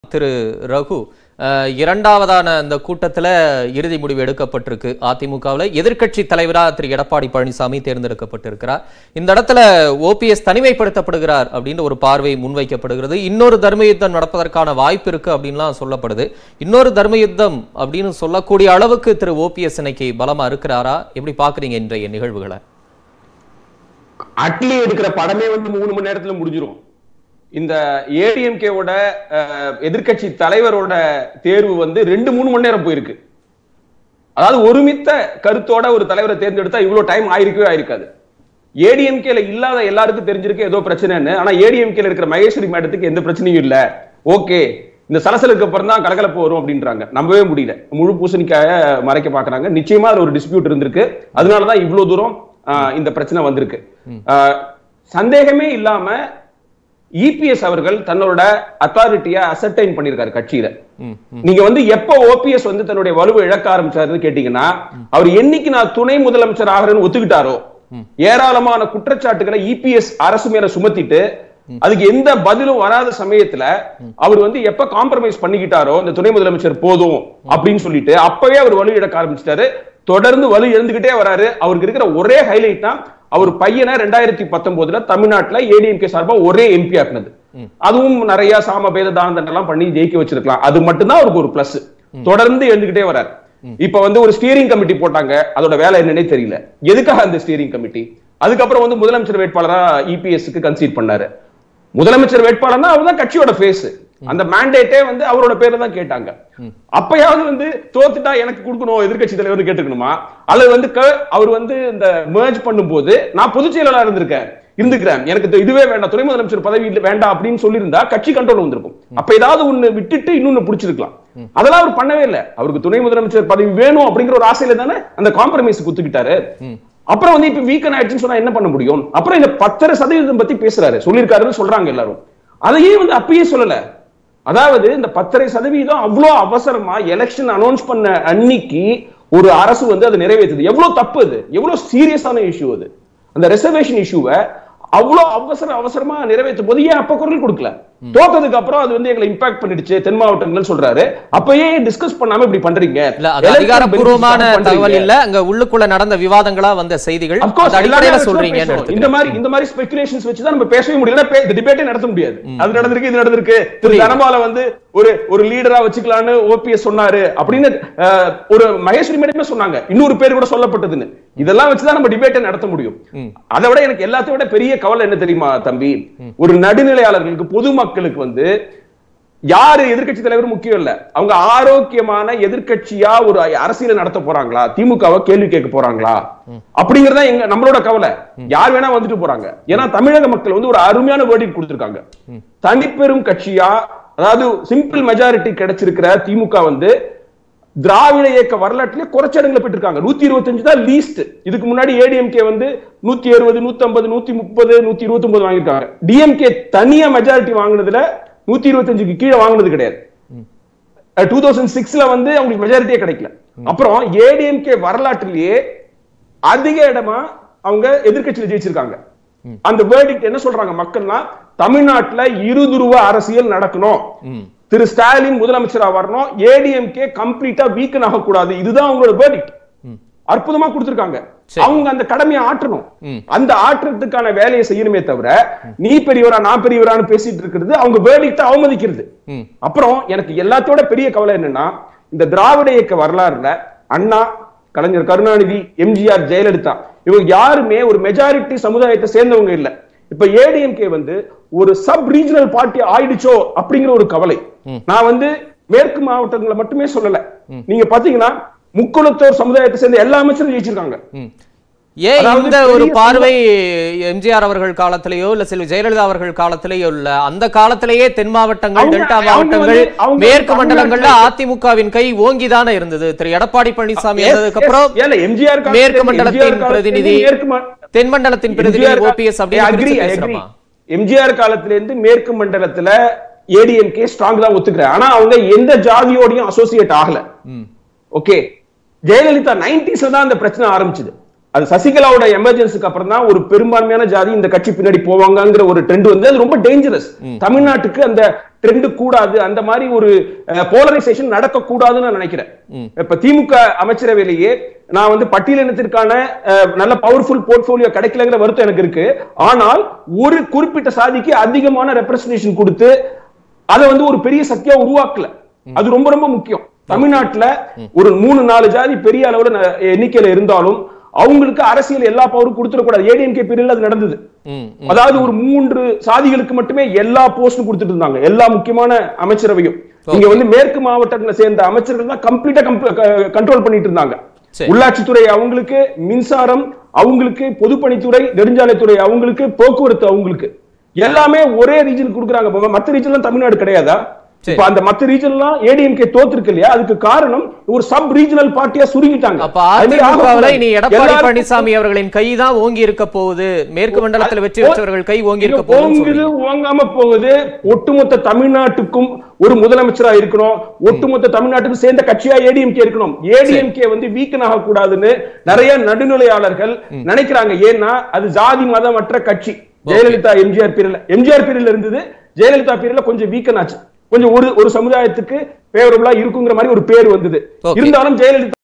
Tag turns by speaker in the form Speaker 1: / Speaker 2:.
Speaker 1: திரு ரகு அஹ், இரண்டாவதான அந்த கூட்டத்துல இறுதி முடிவு எடுக்கப்பட்டிருக்கு அதிமுகவில் எதிர்க்கட்சி தலைவரா திரு எடப்பாடி பழனிசாமி தேர்ந்தெடுக்கப்பட்டிருக்கிறார் இந்த இடத்துல ஓபிஎஸ் தனிமைப்படுத்தப்படுகிறார் அப்படின்னு ஒரு பார்வை முன்வைக்கப்படுகிறது இன்னொரு தர்ம யுத்தம் நடப்பதற்கான வாய்ப்பு இருக்கு அப்படின்லாம் சொல்லப்படுது இன்னொரு தர்ம யுத்தம் அப்படின்னு சொல்லக்கூடிய அளவுக்கு திரு ஓபிஎஸ் இன்னைக்கு பலமா இருக்கிறாரா எப்படி பாக்குறீங்க இன்றைய நிகழ்வுகளை
Speaker 2: அட்லி எடுக்கிற படமே வந்து மூணு மணி நேரத்துல முடிஞ்சிரும் இந்த ஏடிஎம்கேவோட எதிர்க்கட்சி தலைவரோட தேர்வு வந்து ரெண்டு மூணு மணி நேரம் போயிருக்கு அதாவது ஒருமித்த கருத்தோட ஒரு தலைவரை தேர்ந்தெடுத்தா இவ்வளவு டைம் ஆயிருக்கவே ஆயிருக்காது ஏடிஎம்கேல இல்லாத எல்லாருக்கும் தெரிஞ்சிருக்கு ஏதோ பிரச்சனைன்னு ஆனா ஏடிஎம்கேல இருக்கிற மகேஸ்வரி மேடத்துக்கு எந்த பிரச்சனையும் இல்ல ஓகே இந்த சலசலுக்கு அப்புறம் தான் கலகலப்பு வரும் அப்படின்றாங்க நம்பவே முடியல முழு பூசணிக்காய மறைக்க பாக்குறாங்க நிச்சயமா அதுல ஒரு டிஸ்பியூட் இருந்திருக்கு அதனாலதான் இவ்வளவு தூரம் ஆஹ், இந்த பிரச்சனை வந்திருக்கு ஆஹ், சந்தேகமே இல்லாம இபிஎஸ் அவர்கள் தன்னோட அத்தாரிட்டியா அசர்டைன் பண்ணிருக்காரு கட்சியில
Speaker 1: ம், ம்,
Speaker 2: நீங்க வந்து எப்ப ஓபிஎஸ் வந்து தன்னுடைய வலுவை இழக்க ஆரம்பிச்சாருன்னு கேட்டீங்கன்னா அவர் என்னைக்கு நான் துணை முதலமைச்சர் ஆகிறேன்னு ஒத்துக்கிட்டாரோ ஏராளமான குற்றச்சாட்டுகளை இபிஎஸ் அரசு மேல சுமத்திட்டு அதுக்கு எந்த பதிலும் வராத சமயத்துல அவர் வந்து எப்ப காம்ப்ரமைஸ் பண்ணிக்கிட்டாரோ இந்த துணை முதலமைச்சர் போதும் அப்படின்னு சொல்லிட்டு அப்பவே அவர் வலு இழக்க ஆரம்பிச்சிட்டாரு தொடர்ந்து வலு இழந்துகிட்டே வராரு அவருக்கு இருக்கிற ஒரே ஹைலைட் தான் அவர் பையனை ரெண்டாயிரத்தி பத்தொன்பதுல தமிழ்நாட்டுல ஏடிஎம்கே சார்பா ஒரே எம்பி ஆக்குனது அதுவும் நிறைய சாம பேத தானம் எல்லாம் பண்ணி ஜெயிக்க வச்சிருக்கலாம் அது மட்டும்தான் அவருக்கு ஒரு பிளஸ் தொடர்ந்து எழுந்துகிட்டே வரார் இப்ப வந்து ஒரு ஸ்டீரிங் கமிட்டி போட்டாங்க அதோட வேலை என்னன்னே தெரியல எதுக்காக அந்த ஸ்டீரிங் கமிட்டி அதுக்கப்புறம் வந்து முதலமைச்சர் வேட்பாளரா இபிஎஸ்க்கு கன்சீட் பண்ணாரு முதலமைச்சர் வேட்பாளர்னா அவர் தான் கட்சியோட ஃபேஸ் அந்த மேண்டேட்டே வந்து அவரோட பேர்ல தான் கேட்டாங்க அப்பயாவது வந்து தோத்துட்டா எனக்கு கொடுக்கணும் எதிர்க்கட்சி தலைவர் கேட்டுக்கணுமா அல்லது வந்து க- அவர் வந்து இந்த merge பண்ணும்போது நான் பொதுச் செயலாளர் இருந்திருக்கேன் இருந்துக்கிறேன் எனக்கு இது- இதுவே வேண்டாம் துணை முதலமைச்சர் பதவி இல்ல- வேண்டாம் அப்படின்னு சொல்லியிருந்தா கட்சி கண்ட்ரோல் வந்திருக்கும் அப்ப ஏதாவது ஒண்ணு விட்டுட்டு இன்னொன்னு பிடிச்சிருக்கலாம் அதெல்லாம் அவர் பண்ணவே இல்லை அவருக்கு துணை முதலமைச்சர் பதவி வேணும் அப்படிங்கிற ஒரு ஆசையில தானே அந்த காம்ப்ரமைஸ் குத்துக்கிட்டாரு அப்புறம் வந்து இப்ப வீக்கன் ஆயிடுச்சுன்னு சொன்னா என்ன பண்ண முடியும் அப்புறம் இந்த பத்தரை சதவீதம் பத்தி பேசுறாரு சொல்லியிருக்காருன்னு சொல்றாங்க எல்லாரும் அதையே வந்து அப்பயே சொல்லல அதாவது இந்த பத்தரை சதவீதம் அவ்வளவு அவசரமா எலெக்ஷன் அனௌன்ஸ் பண்ண அன்னைக்கு ஒரு அரசு வந்து அதை நிறைவேற்றுது எவ்வளவு தப்பு அது எவ்வளவு சீரியஸான இஷ்யூ அது அந்த ரிசர்வேஷன் இஷ்யூவை அவ்வளவு அவசர அவசரமா நிறைவேற்றும் போது ஏன் அப்ப குரல் கொடுக்கல தோத்ததுக்கு அப்புறம் அது வந்து எங்களை இம்பாக்ட் பண்ணிடுச்சு தென் மாவட்டங்கள் சொல்றாரு அப்பயே டிஸ்கஸ் பண்ணாம இப்படி பண்றீங்க
Speaker 1: இல்ல அது
Speaker 2: Electoral
Speaker 1: அதிகாரப்பூர்வமான
Speaker 2: benefits பண்றீங்க.
Speaker 1: தகவல் இல்ல அங்க உள்ளுக்குள்ள நடந்த விவாதங்களா வந்த செய்திகள்
Speaker 2: Of course,
Speaker 1: அது
Speaker 2: எல்லாமே
Speaker 1: அடிப்படையில
Speaker 2: actually
Speaker 1: சொல்றீங்கன்னு
Speaker 2: பேசுவோம். இந்த
Speaker 1: எடுத்துக்கிறேன்.
Speaker 2: மாதிரி இந்த மாதிரி ஸ்பெகுலேஷன்ஸ் வச்சு தான் நம்ம பேசவே முடியல டிபேட்டே நடத்த முடியாது அது நடந்திருக்கு இது நடந்திருக்கு திரு தனபால வந்து ஒரு ஒரு லீடரா வச்சுக்கலாம்னு ஓபிஎஸ் சொன்னாரு அப்படின்னு அஹ், ஒரு மகேஸ்வரி மேடமே சொன்னாங்க இன்னொரு பேர் கூட சொல்லப்பட்டதுன்னு இதெல்லாம் வச்சுதான் நம்ம டிபேட்டை நடத்த முடியும் அதை விட எனக்கு எல்லாத்தையும் விட பெரிய கவலை என்ன தெரியுமா தம்பி ஒரு நடுநிலையாளர்களுக்கு பொதுமக்களுக்கு வந்து யாரு எதிர்க்கட்சி தலைவர் முக்கியம் இல்ல அவங்க ஆரோக்கியமான எதிர்க்கட்சியா ஒரு அரசியலை நடத்த போறாங்களா திமுகவை கேள்வி கேட்க போறாங்களா அப்படிங்கறத எங்க நம்மளோட கவலை யார் வேணா வந்துட்டு போறாங்க ஏன்னா தமிழக மக்கள் வந்து ஒரு அருமையான வேர்டிங் கொடுத்திருக்காங்க தனிப்பெரும் கட்சியா அதாவது சிம்பிள் மெஜாரிட்டி கிடைச்சிருக்கிற திமுக வந்து திராவிட இயக்க வரலாற்றிலே குறைச்ச இடங்களை பெற்றிருக்காங்க நூத்தி இருபத்தஞ்சு தான் லீஸ்ட் இதுக்கு முன்னாடி ஏடிஎம்கே வந்து நூத்தி அறுபது நூத்தி ஐம்பது நூத்தி முப்பது நூத்தி இருபத்தி ஒன்பது வாங்கியிருக்காங்க டிஎம்கே தனியா மெஜாரிட்டி வாங்குனதுல நூத்தி இருபத்தஞ்சுக்கு கீழே வாங்குனது கிடையாது டூ தௌசண்ட் சிக்ஸ்ல வந்து அவங்களுக்கு மெஜாரிட்டியே கிடைக்கல அப்புறம் ஏடிஎம்கே வரலாற்றிலேயே அதிக இடமா அவங்க எதிர்க்கட்சியில ஜெயிச்சிருக்காங்க அந்த வேர்டிக்ட் என்ன சொல்றாங்க மக்கள்னா தமிழ்நாட்டுல இருதுருவ அரசியல் நடக்கணும்
Speaker 1: ம்.
Speaker 2: திரு ஸ்டாலின் முதலமைச்சரா வரணும் ஏடிஎம்கே கம்ப்ளீட்டா வீக்கன் ஆகக்கூடாது இதுதான் அவங்களோட வேர்டிக்ட் அற்புதமா கொடுத்திருக்காங்க
Speaker 1: சரி.
Speaker 2: அவங்க அந்த கடமையை ஆற்றணும்
Speaker 1: ம்.
Speaker 2: அந்த ஆற்றத்துக்கான வேலையை செய்யணுமே தவிர நீ பெரியவரா நான் பெரியவரான்னு பேசிட்டு இருக்கிறது அவங்க வேர்டிக்ட அவமதிக்கிறது
Speaker 1: ம்.
Speaker 2: அப்புறம் எனக்கு எல்லாத்தோட பெரிய கவலை என்னன்னா இந்த திராவிட இயக்க வரலாறுல அண்ணா கலைஞர் கருணாநிதி எம்ஜிஆர் ஜெயலலிதா இவங்க யாருமே ஒரு மெஜாரிட்டி சமுதாயத்தை சேர்ந்தவங்க இல்ல இப்ப ஏடிஎம்கே வந்து ஒரு சப் ரீஜனல் பார்ட்டி ஆயிடுச்சோ அப்படிங்கிற ஒரு கவலை நான் வந்து மேற்கு மாவட்டங்களை மட்டுமே சொல்லல நீங்க பாத்தீங்கன்னா முக்குளத்தோர் சமுதாயத்தை சேர்ந்த எல்லா அமைச்சரும் ஜெயிச்சிருக்காங்க
Speaker 1: ம். ஏன்
Speaker 2: அதாவது
Speaker 1: இந்த ஒரு
Speaker 2: பெரிய
Speaker 1: பார்வை எம்ஜிஆர் அவர்கள் காலத்திலேயோ இல்ல செல்வி ஜெயலலிதா அவர்கள் காலத்திலேயோ இல்ல அந்த காலத்திலேயே தென் மாவட்டங்கள்
Speaker 2: அவங்க-
Speaker 1: டெல்டா
Speaker 2: அவங்க
Speaker 1: மாவட்டங்கள்
Speaker 2: வந்து- அவங்க
Speaker 1: மேற்கு
Speaker 2: தமிழ்நாட்டுல-
Speaker 1: மண்டலங்கள்ல அதிமுகவின் கை ஓங்கிதானே இருந்தது திரு எடப்பாடி பழனிசாமி
Speaker 2: Yes,
Speaker 1: வந்ததுக்கு அப்புறம்
Speaker 2: yes. ஏல, MGR காலத்துல
Speaker 1: மேற்கு
Speaker 2: இருந்து,
Speaker 1: மண்டலத்தின்
Speaker 2: MGR காலத்துல
Speaker 1: பிரதிநிதி
Speaker 2: இருந்து மேற்கு ம-
Speaker 1: தென் மண்டலத்தின் பிரதிநிதி
Speaker 2: MGR கா-
Speaker 1: ஓபிஎஸ்
Speaker 2: I
Speaker 1: அப்படின்னு
Speaker 2: agree,
Speaker 1: பிரிச்சு
Speaker 2: I agree.
Speaker 1: பேசுறோமா
Speaker 2: எம்ஜிஆர் காலத்துல இருந்து மேற்கு மண்டலத்துல ஏடிஎம்கே ஸ்ட்ராங் தான் ஒத்துக்கிறேன் ஆனா அவங்க எந்த ஜாதியோடையும் அசோசியேட் ஆகல
Speaker 1: ம்.
Speaker 2: ஓகே ஜெயலலிதா நைன்டிஸ்ல தான் அந்த பிரச்சனை ஆரம்பிச்சது அது சசிகலாவோட எமர்ஜென்சிக்கு அப்புறம் தான் ஒரு பெரும்பான்மையான ஜாதி இந்த கட்சி பின்னாடி போவாங்கங்கிற ஒரு ட்ரெண்ட் வந்து அது ரொம்ப டேஞ்சரஸ் தமிழ்நாட்டுக்கு அந்த ட்ரெண்ட் கூடாது அந்த மாதிரி ஒரு போலரைசேஷன் நடக்க கூடாதுன்னு நான் நினைக்கிறேன் இப்ப திமுக அமைச்சரவையிலேயே நான் வந்து பட்டியலினத்திற்கான அஹ், நல்ல பவர்ஃபுல் போர்ட்போலியோ கிடைக்கலங்கிற வருத்தம் எனக்கு இருக்கு ஆனால் ஒரு குறிப்பிட்ட சாதிக்கு அதிகமான ரெப்ரசன்டேஷன் கொடுத்து அதை வந்து ஒரு பெரிய சக்தியா உருவாக்கல அது ரொம்ப ரொம்ப முக்கியம் தமிழ்நாட்டுல ஒரு மூணு நாலு ஜாதி பெரிய அளவுல ந- எண்ணிக்கையில இருந்தாலும் அவங்களுக்கு அரசியல் எல்லா பவரும் கொடுத்துடக்கூடாது ஏடிஎம்கே பீரியட்ல அது நடந்தது
Speaker 1: ம்
Speaker 2: அதாவது ஒரு மூன்று சாதிகளுக்கு மட்டுமே எல்லா போஸ்டும் கொடுத்துட்டு இருந்தாங்க எல்லா முக்கியமான அமைச்சரவையும் இங்க வந்து மேற்கு மாவட்டங்களை சேர்ந்த அமைச்சர்கள் தான் கம்ப்ளீட்டா கண்ட்ரோல் பண்ணிட்டு இருந்தாங்க
Speaker 1: சரி.
Speaker 2: உள்ளாட்சித்துறை அவங்களுக்கு மின்சாரம் அவங்களுக்கு பொதுப்பணித்துறை நெடுஞ்சாலைத்துறை அவங்களுக்கு போக்குவரத்து அவங்களுக்கு எல்லாமே ஒரே ரீஜன் கொடுக்குறாங்க இப்ப மத்த ரீஜன்லாம் தமிழ்நாடு கிடையாதா
Speaker 1: சரி.
Speaker 2: இப்ப அந்த மத்த ரீஜன்லாம் ஏடிஎம்கே தோத்துருக்கு இல்லையா அதுக்கு காரணம் ஒரு சப் ரீஜனல் பார்ட்டியா சுருங்கிட்டாங்க
Speaker 1: அப்ப
Speaker 2: அது மாதிரி
Speaker 1: அதிமுகவுல
Speaker 2: ஆகக்கூடாது.
Speaker 1: இனி எடப்பாடி
Speaker 2: எல்லாருக்கும்
Speaker 1: பழனிசாமி அவர்களின் கை தான் ஓங்கி இருக்க போகுது மேற்கு மண்டலத்தில் வெற்றி
Speaker 2: ஓ-
Speaker 1: பெற்றவர்கள் கை ஓங்கி இருக்க
Speaker 2: இங்க
Speaker 1: போகுதுன்னு
Speaker 2: ஓங்குது,
Speaker 1: சொல்றீங்க.
Speaker 2: ஓங்காம போகுது ஒட்டுமொத்த தமிழ்நாட்டுக்கும் ஒரு முதலமைச்சரா இருக்கணும் ஒட்டுமொத்த தமிழ்நாட்டுக்கும் சேர்ந்த கட்சியா ஏடிஎம்கே இருக்கணும் ஏடிஎம்கே வந்து வீக்கன் ஆக கூடாதுன்னு நிறைய நடுநிலையாளர்கள் நினைக்கிறாங்க ஏன்னா அது ஜாதி மதமற்ற கட்சி ஜெயலலிதா எம்ஜிஆர் பீரியட்ல எம்ஜிஆர் பீரியட்ல இருந்தது ஜெயலலிதா பீரியட்ல கொஞ்சம் வீக்கன் ஆச்சு கொஞ்சம் ஒரு ஒரு சமுதாயத்துக்கு ஃபேவரபிளா இருக்குங்கிற மாதிரி ஒரு பேர் வந்தது
Speaker 1: Okay.
Speaker 2: இருந்தாலும் ஜெயலலிதா